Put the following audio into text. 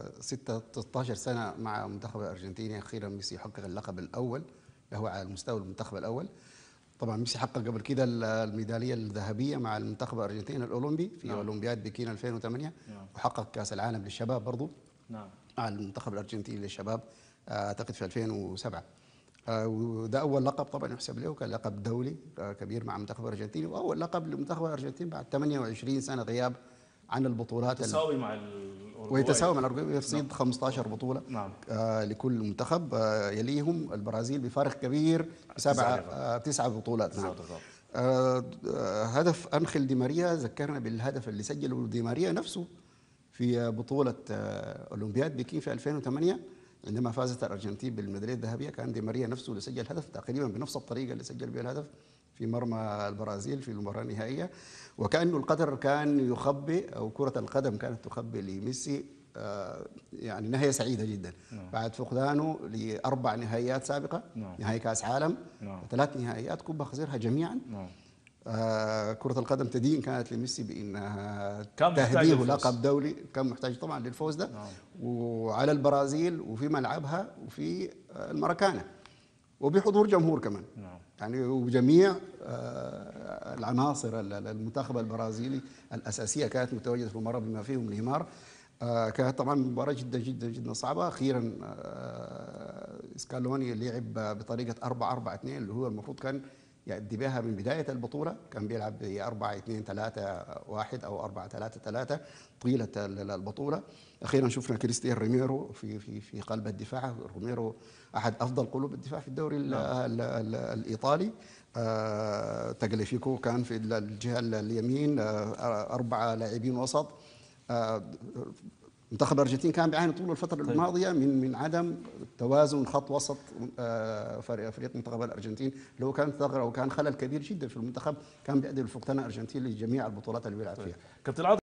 6 16 سنه مع منتخب الارجنتين اخيرا ميسي يحقق اللقب الاول اللي هو على المستوى المنتخب الاول طبعا ميسي حقق قبل كده الميداليه الذهبيه مع المنتخب الارجنتيني الاولمبي في نعم. اولمبياد بكين 2008 نعم. وحقق كاس العالم للشباب برضه نعم مع المنتخب الارجنتيني للشباب آه، اعتقد في 2007 آه، وده اول لقب طبعا يحسب له كان لقب دولي آه، كبير مع المنتخب الارجنتيني واول لقب لمنتخب الارجنتين بعد 28 سنه غياب عن البطولات ال- تساوي مع الأوروغواي. ويتساوى مع الأورجواي يرصيد 15 بطوله نعم آه، لكل منتخب آه، يليهم البرازيل بفارق كبير بسبعه نقاط. آه، تسعه بطولات نعم بالضبط بالضبط. آه، آه، هدف انخل دي ماريا ذكرنا بالهدف اللي سجله دي ماريا نفسه في آه، بطوله آه، اولمبياد بكين في 2008 عندما فازت الارجنتين بالميداليه الذهبيه كان دي ماريا نفسه اللي سجل هدف تقريبا بنفس الطريقه اللي سجل بها الهدف في مرمى البرازيل في المباراه النهائيه وكانه القدر كان يخبي او كره القدم كانت تخبي لميسي آه، يعني نهايه سعيده جدا نعم. بعد فقدانه لاربع نهائيات سابقه نعم. نهائي كاس عالم نعم. وثلاث نهائيات كوبا خسرها جميعا نعم آه كرة القدم تدين كانت لميسي بأنها كان محتاج تهديه للفوز. لقب دولي كان محتاج طبعا للفوز ده نعم. وعلى البرازيل وفي ملعبها وفي آه، المراكانة وبحضور جمهور كمان نعم يعني وجميع آه، العناصر ال- ال- المنتخب البرازيلي الأساسية كانت متواجدة في المباراة بما فيهم نيمار آه، كانت طبعا مباراة جدا جدا جدا صعبة أخيرا آه، سكالوني لعب بطريقة 4 4 2 اللي هو المفروض كان يأدي بها من بداية البطولة كان بيلعب ب 4 2 3 1 أو 4 3 3 طيلة ال- ال- البطولة أخيرا شفنا كريستيان ريميرو في في في قلب الدفاع روميرو أحد أفضل قلوب الدفاع في الدوري ال- ال- ال- الإيطالي آه، تجليفيكو كان في ال- الجهة ال- اليمين آه، أربعة لاعبين وسط آه، منتخب الارجنتين كان بيعاني طول الفتره طيب. الماضيه من من عدم توازن خط وسط آه، فريق فريق منتخب الارجنتين لو كان ثغره وكان خلل كبير جدا في المنتخب كان بيؤدي لفقدان الارجنتين لجميع البطولات اللي بيلعب فيها كابتن العاطي